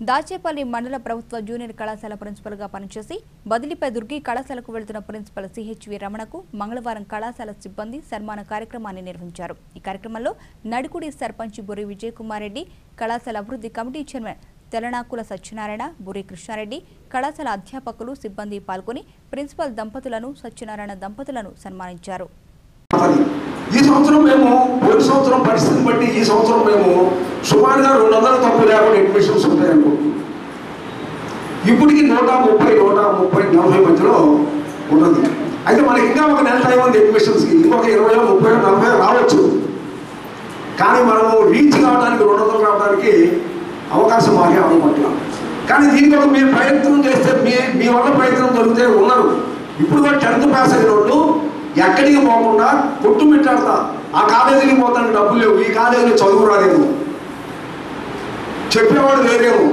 దాచేపల్లి మండల ప్రభుత్వ జూనియర్ కళాశాల ప్రిన్సిపల్గా పనిచేసి బదిలీపై దుర్గి కళాశాలకు వెళ్తున్న ప్రిన్సిపల్ సిహెచ్వి రమణకు మంగళవారం కళాశాల సిబ్బంది సన్మాన కార్యక్రమాన్ని నిర్వహించారు ఈ కార్యక్రమంలో నడుకుడి సర్పంచ్ బురి విజయ్ కుమార్ రెడ్డి కళాశాల అభివృద్ధి కమిటీ చైర్మన్ తెలనాకుల సత్యనారాయణ బురి కృష్ణారెడ్డి కళాశాల అధ్యాపకులు సిబ్బంది పాల్గొని ప్రిన్సిపల్ దంపతులను సత్యనారాయణ దంపతులను సన్మానించారు పది. ఈ సంవత్సరం మేము పోయిన సంవత్సరం పరిస్థితిని బట్టి ఈ సంవత్సరం మేము సుమారుగా రెండు వందల తక్కువ లేకుండా అడ్మిషన్స్ ఉంటాయనుకుంటున్నాం ఇప్పటికి నూట ముప్పై నూట ముప్పై నలభై మధ్యలో ఉన్నది అయితే మనకి ఇంకా ఒక నెల టైం ఉంది అడ్మిషన్స్కి ఇంకొక ఇరవై ముప్పై నలభై రావచ్చు కానీ మనము రీచ్ కావడానికి రెండు వందలు రావడానికి అవకాశం మాకే అవ్వట్ల కానీ దీనికి ఒక మీరు ప్రయత్నం చేస్తే మీ మీ వల్ల ప్రయత్నం జరిగితే ఉన్నారు ఇప్పుడు కూడా టెన్త్ పాస్ అయిన వాళ్ళు ఎక్కడికి పోకుండా కొట్టుమిట్టాడతా ఆ కాలేజీకి పోతానికి డబ్బులు లేవు ఈ కాలేజీలో చదువు రాలేము చెప్పేవాడు లేరేమో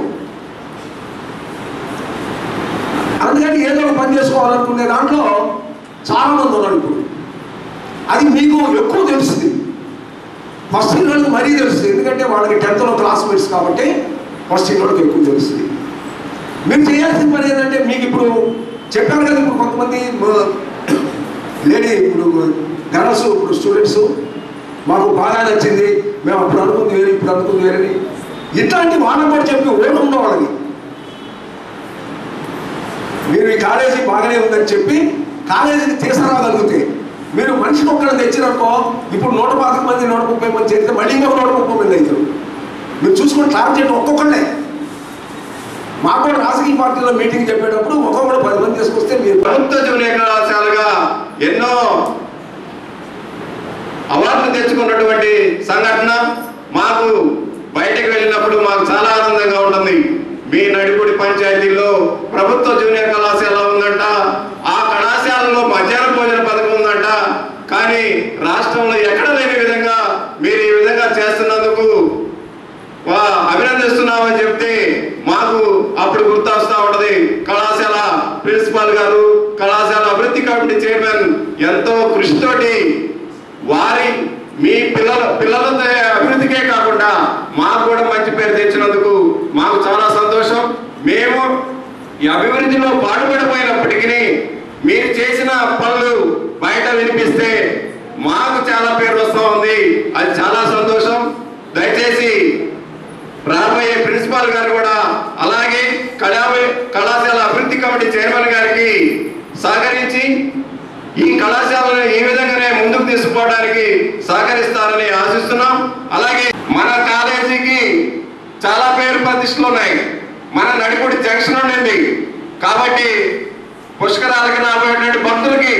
అందుకని ఏదో ఒక పని చేసుకోవాలనుకునే దాంట్లో చాలా మంది ఉన్నారు ఇప్పుడు అది మీకు ఎక్కువ తెలుస్తుంది ఫస్ట్ ఇయర్ వాళ్ళకి మరీ తెలుస్తుంది ఎందుకంటే వాళ్ళకి టెన్త్లో క్లాస్మేట్స్ కాబట్టి ఫస్ట్ ఇయర్ వాళ్ళకి ఎక్కువ తెలుస్తుంది మీరు చేయాల్సిన పని ఏంటంటే మీకు ఇప్పుడు చెప్పాను కదా ఇప్పుడు కొంతమంది లేడీ ఇప్పుడు గర్ల్స్ ఇప్పుడు స్టూడెంట్స్ మాకు బాగా నచ్చింది మేము అప్పుడు అనుకుంది వేరు ఇప్పుడు అనుకుంది వేరని ఇట్లాంటి వాళ్ళని కూడా చెప్పి ఓటంలో వాళ్ళకి మీరు ఈ కాలేజీ బాగానే ఉందని చెప్పి కాలేజీని తీసుకురాగలిగితే మీరు మనిషికి ఒక్కరిని తెచ్చిననుకో ఇప్పుడు నూట పాతిక మంది నూట ముప్పై మంది చేరితే మళ్ళీ ఇంకొక నూట ముప్పై మంది అవుతారు మీరు చూసుకొని టార్గెట్ ఒక్కొక్కళ్ళే మాకు కూడా రాజకీయ పార్టీలో మీటింగ్ చెప్పేటప్పుడు ఒక్కొక్కడు పది మంది తీసుకొస్తే మీరు ప్రభుత్వ జూనియర్ కళాశాలగా ఎన్నో అవార్డులు తెచ్చుకున్నటువంటి సంఘటన మాకు బయటకు వెళ్ళినప్పుడు మాకు చాలా ఆనందంగా ఉంటుంది మీ నడిపుడి పంచాయతీలో ప్రభుత్వ జూనియర్ కళాశాల ఉందంట ఆ కళాశాలలో మధ్యాహ్న భోజన పథకం ఉందంట కానీ రాష్ట్రంలో ఎక్కడ లేని విధంగా మీరు ఈ విధంగా చేస్తున్నందుకు వా అభినందిస్తున్నామని చెప్తే మాకు అప్పుడు గుర్తొస్తా ఉంటది కళాశాల ప్రిన్సిపాల్ గారు కళాశాల అభివృద్ధి కమిటీ చైర్మన్ ఎంతో కృషితోటి వారి మీ పిల్లల పిల్లలతో అభివృద్ధికే కాకుండా మాకు కూడా మంచి పేరు తెచ్చినందుకు మాకు చాలా సంతోషం మేము ఈ అభివృద్ధిలో పాటుపడిపోయినప్పటికీ మీరు చేసిన పనులు బయట వినిపిస్తే మాకు చాలా పేరు వస్తూ ఉంది అది చాలా సంతోషం దయచేసి రాబోయే ప్రిన్సిపాల్ గారు కూడా అలాగే కళా కళాశాల అభివృద్ధి కమిటీ చైర్మన్ గారికి సహకరించి ఈ కళాశాలను ఈ విధంగానే ముందుకు తీసుకుపోవడానికి సహకరిస్తారని ఆశిస్తున్నాం అలాగే మన కాలేజీకి చాలా పేరు ప్రతిష్టలు ఉన్నాయి మన నడిపూడి జంక్షన్ ఉండింది కాబట్టి పుష్కరాలకి రాబోయేటువంటి భక్తులకి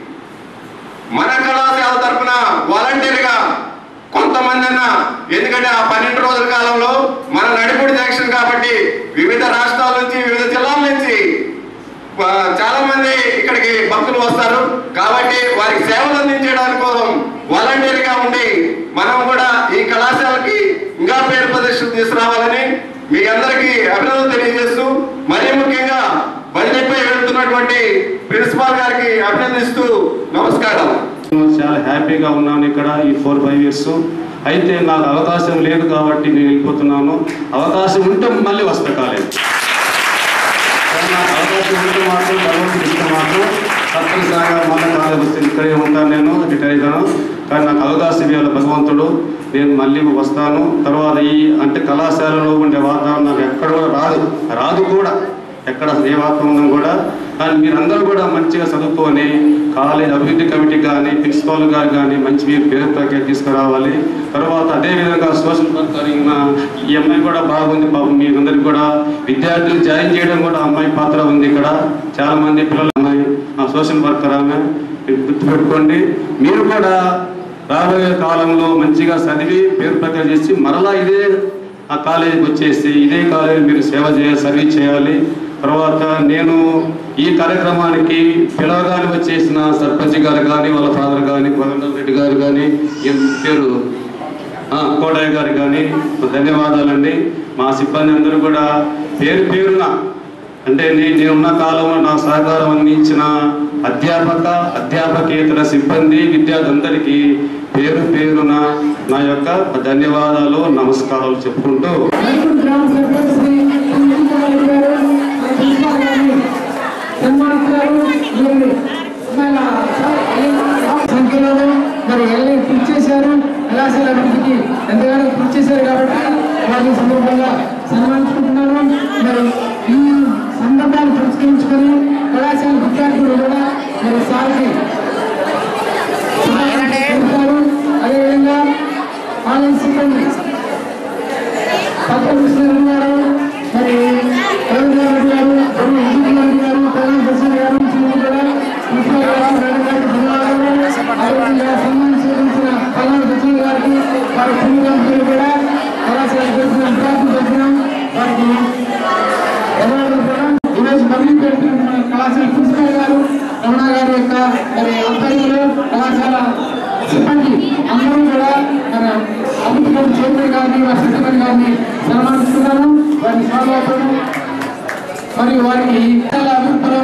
మన కళాశాల తరపున వాలంటీర్గా కొంతమంది అన్న ఎందుకంటే ఆ పన్నెండు రోజుల కాలంలో మన నడిపూడి జంక్షన్ కాబట్టి వివిధ రాష్ట్రాల నుంచి వివిధ జిల్లాల నుంచి ఆ, చాలా మంది ఇక్కడికి భక్తులు వస్తారు కాబట్టి వారికి సేవలు అందించడానికి కోసం వాలంటీర్ గా ఉండి మనం కూడా ఈ కళాశాలకి ఇంకా పేరు ప్రదర్శన తీసుకురావాలని మీ అందరికీ అభినందన తెలియజేస్తూ మరీ ముఖ్యంగా బదిలీపై వెళ్తున్నటువంటి ప్రిన్సిపాల్ గారికి అభినందిస్తూ నమస్కారం చాలా హ్యాపీగా ఉన్నాను ఇక్కడ ఈ ఫోర్ ఫైవ్ ఇయర్స్ అయితే నాకు అవకాశం లేదు కాబట్టి నేను వెళ్ళిపోతున్నాను అవకాశం ఉంటే మళ్ళీ వస్తా కాలేదు కానీ నాకు అవకాశం ఉంటే మాత్రం భగవంతుడు ఇస్తే మాత్రం తప్పనిసరిగా మళ్ళీ కాలేజ్ వస్తే ఇక్కడే ఉంటాను నేను రిటైర్ అయ్యాను కానీ నాకు అవకాశం ఇవ్వాలి భగవంతుడు నేను మళ్ళీ వస్తాను తర్వాత ఈ అంటే కళాశాలలో ఉండే వాతావరణం నాకు ఎక్కడ కూడా రాదు రాదు కూడా ఎక్కడ ఏ వాతావరణం కూడా కానీ మీరందరూ కూడా మంచిగా చదువుకొని కాలేజ్ అభివృద్ధి కమిటీ కానీ ప్రిన్సిపాల్ గారు కానీ మంచి మీరు పేరు ప్రఖ్యాతి తీసుకురావాలి తర్వాత అదేవిధంగా సోషల్ వర్కర్ అయిన ఈ అమ్మాయి కూడా బాగుంది పాపం మీ అందరికి కూడా విద్యార్థులు జాయిన్ చేయడం కూడా అమ్మాయి పాత్ర ఉంది ఇక్కడ చాలా మంది పిల్లలు అమ్మాయి ఆ సోషల్ వర్కర్ ఆమె మీరు గుర్తుపెట్టుకోండి మీరు కూడా రాబోయే కాలంలో మంచిగా చదివి పేరు ప్రఖ్యాతి చేసి మరలా ఇదే ఆ కాలేజీకి వచ్చేసి ఇదే కాలేజీ మీరు సేవ చేయాలి సర్వీస్ చేయాలి తర్వాత నేను ఈ కార్యక్రమానికి పిలవగానే వచ్చేసిన సర్పంచ్ గారు కానీ వాళ్ళ ఫాదర్ కానీ కోదండరాం రెడ్డి గారు కానీ ఈ పేరు ఆ, కోటయ్య గారు కానీ ధన్యవాదాలండి మా సిబ్బంది అందరూ కూడా పేరు పేరున అంటే నేను నేనున్న కాలంలో నా సహకారం అందించిన అధ్యాపక అధ్యాపకేతర సిబ్బంది విద్యార్థులందరికీ పేరు పేరున నా యొక్క ధన్యవాదాలు నమస్కారాలు చెప్పుకుంటూ నలుగురు గ్రామ సర్పంచ్ని ఎంతగానో కృషి చేశారు కాబట్టి వారిని సందర్భంగా సన్మానించుకుంటున్నాను మరి ఈ సందర్భాన్ని పురస్కరించుకొని కళాశాల విద్యార్థులు కూడా మరి సార్కి చెప్తారు అదేవిధంగా కాలేజ్ సిబ్బంది పద్మభూషణ్ గారు మరి రవీంద్రనాథ్ గారు మరియు ఇంజనీర్ గారు ప్రధాన ప్రసాద్ గారు చిన్న కూడా కృష్ణ గారు మేడం గారికి ధన్యవాదాలు అదేవిధంగా సన్మానం స్వీకరించిన ప్రధాన ప్రసాద్ గారికి వారి కుటుంబానికి కూడా కళాశాల తరఫున విద్యార్థుల తరఫున వారికి ధన్యవాదాలు కూడా ఈరోజు మళ్ళీ పెడుతున్న మన కళాశాల ప్రిన్సిపల్ గారు రమణ గారి యొక్క మరి ఆధ్వర్యంలో కళాశాల సిబ్బంది అందరూ కూడా మన అభివృద్ధి చైర్మన్ గారిని వారి సెక్రటరీ గారిని సన్మానిస్తున్నాను వారిని స్వాగతం మరియు వారికి చాలా అభివృద్ధిలో